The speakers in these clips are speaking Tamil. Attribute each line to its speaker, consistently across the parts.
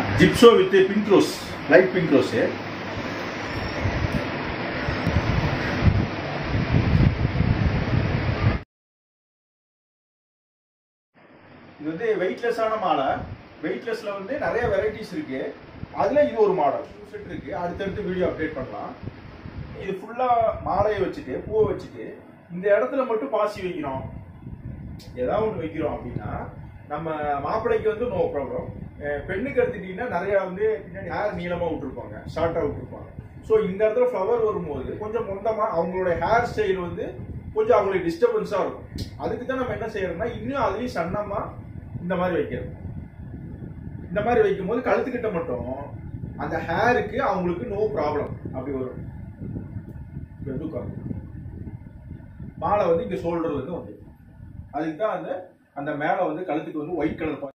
Speaker 1: ஜிப்சோ with pink rose light pink rose இது வந்து வெயிட்லெஸ்ஸான மாலை வெயிட்லெஸ்ல வந்து நிறைய வெரைட்டிஸ் இருக்கு அதுல இது ஒரு மாடல் செட் இருக்கு அடுத்தடுத்து வீடியோ அப்டேட் பண்ணலாம் இது ஃபுல்லா மாலையை வச்சுட்டு பூவை வச்சுட்டு இந்த இடத்துல மட்டும் பாசி வைக்கிறோம் ஏதாவது ஒன்று வைக்கிறோம் அப்படின்னா நம்ம மாப்பிள்ளைக்கு வந்து நோ ப்ராப்ளம் பெண்ணுக்கு எடுத்துட்டீங்கன்னா நிறைய வந்து பின்னாடி ஹேர் நீளமாக விட்டுருப்பாங்க ஷார்ட்டாக விட்டுருப்பாங்க ஸோ இந்த இடத்துல ஃப்ளவர் வரும்போது கொஞ்சம் மொந்தமாக அவங்களோட ஹேர் ஸ்டைல் வந்து கொஞ்சம் அவங்களுக்கு டிஸ்டர்பன்ஸாக இருக்கும் அதுக்கு தான் நம்ம என்ன செய்யறோம்னா இன்னும் அதுலேயும் சன்னமாக இந்த மாதிரி வைக்கிறது இந்த மாதிரி வைக்கும்போது கழுத்துக்கிட்ட மட்டும் அந்த ஹேருக்கு அவங்களுக்கு நோ ப்ராப்ளம் அப்படி வரும் இப்ப எப்படி உட்காருங்க. மாலை வந்து இங்க ஷோல்டர் வந்து வந்து அதுக்கு தான் அந்த அந்த மேல வந்து கழுத்துக்கு வந்து ஒயிட் கலர்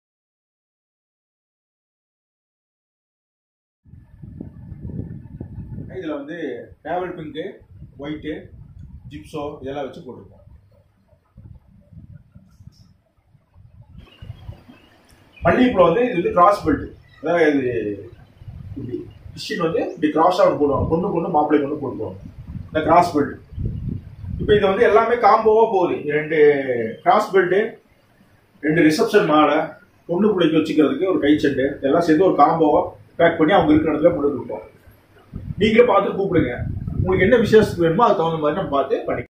Speaker 1: இதுல வந்து டேவல் பிங்க்கு ஒயிட்டு ஜிப்ஸோ இதெல்லாம் வச்சு போட்டிருக்கோம் மல்லிகைப்பூல வந்து இது வந்து கிராஸ் பெல்ட் அதாவது இது இப்படி கிறிஸ்டின் வந்து இப்படி கிராஸ் அவுட் போடுவாங்க பொண்ணு பொண்ணு மாப்பிள்ளை பொண்ணு போட்டுருவாங்க இந்த கிராஸ் பெல்ட் இப்போ இது வந்து எல்லாமே காம்போவா போகுது ரெண்டு கிராஸ் பெல்ட் ரெண்டு ரிசப்ஷன் மாலை பொண்ணு பிள்ளைக்கு வச்சுக்கிறதுக்கு ஒரு கை செட்டு எல்லாம் சேர்ந்து ஒரு காம்போவா பேக் பண்ணி அவங்க இருக்கிற இடத்துல கொண்டு கொடுப்போம் நீங்களே பார்த்து கூப்பிடுங்க உங்களுக்கு என்ன விசேஷத்துக்கு வேணுமோ அதுக்கு தகுந்த மாதிரி நம்ம பார்த்து பண்ணி